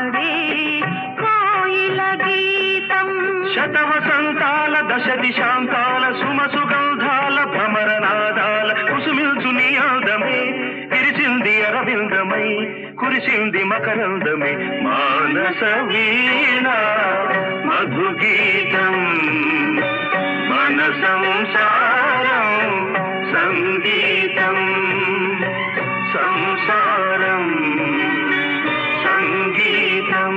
పాడే కోయిల గీతం శతవసంతాల దశ దిశాంతాల సుమ సుగంధాల భ్రమరనాదాల కుసుమిల్చు నీ అందమే విరిసింది అరవిందమై కురిసింది మకరందమే మానస వీణ మధుగీతం మన సంసారం సంగీతం సంసారం సంగీతం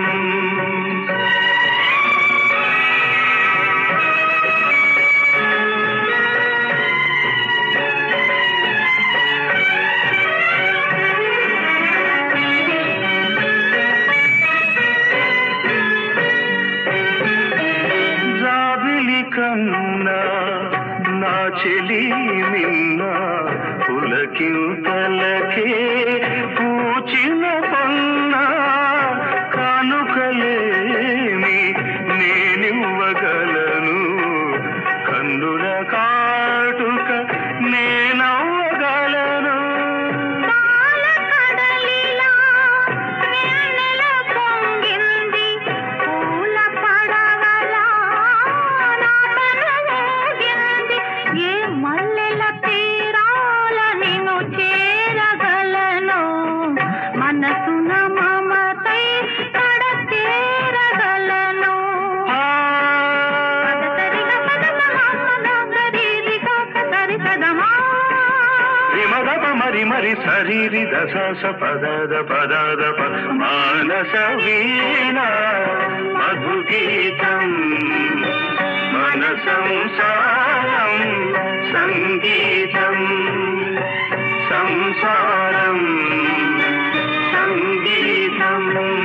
జాబిలి కన్నా నా చెలి నిన్న పులకింతలకే పూచిన పన్న కానుకలేని నేనివ్వగలను కన్నుల కాటుక నేనవ్వగలను పాల కడలిలా వెన్నెల పొంగింది పూల పడవలా నా తనువూగింది ఏ మల్లెల తీరాల నిన్ను చేరగలను మనసున మమతై కడ చేరగలను ఆ సరిగ పదమ మమ గరిరిగ సరి సదమా విమదప మరి మరి శరీరి దశ స పదద పదద ప మానస వీణ మధుగీతం మన సంసారం సంగీతం సంసారం సంగీతం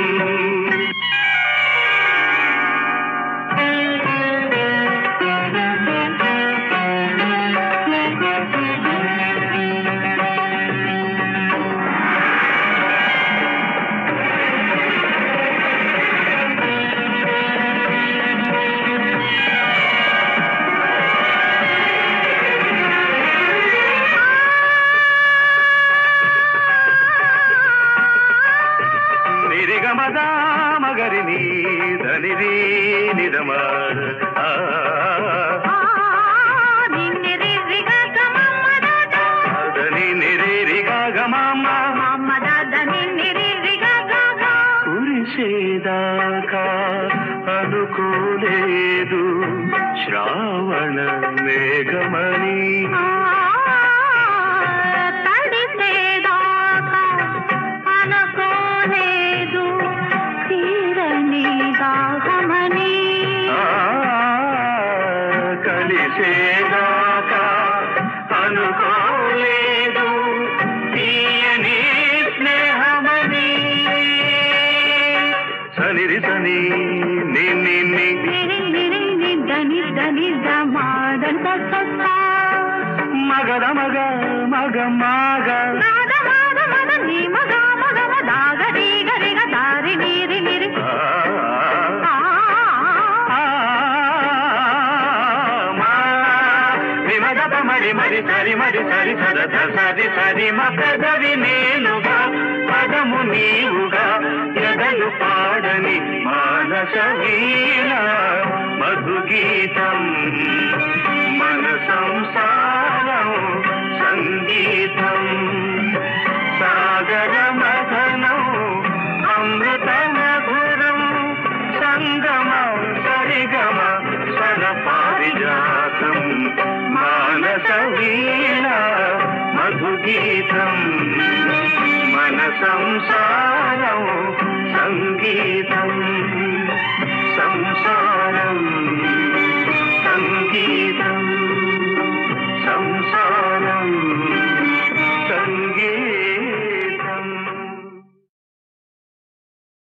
నిరిగమద మగరిని ధనిరి నిదమ ఆ నిన్నెరిరిగ గమమ్మదాద ధని నిరి గమమ్మ మమ్మదాద నిన్నెరిరిగ గగ కురిసేదాకా అనుకోలేదు శ్రావణ మేఘమణి తడిసేదాకా అనుకోలేదు తీరని దాహమని ఆ, కలిసేదాకా అనుకోలేదు తీయని స్నేహమని సనిరి సని ని ని ని నిరి నిరి నిద్ద నిద్ద నిద్ద మాదంత సత్త మగద మగ మగ మగ నాద మాద మద నీ మగ మగ మదాగ రీగ రిగ దారి నీరి నిరి ఆ, ఆ ఆ, మా విమదప మరి మరి సరి మరి సరి సదత సరి సరి మకదవి నేనుగా పదము నీవుగా ఎదలు పాడని మానస వీణ మధుగీతం మన సంసారం సంగీతం సాగర మథనం అమృత మధురం సంగమ సరిగమ స్వర పారిజాతం మానస వీణ మధుగీతం మన సంసారం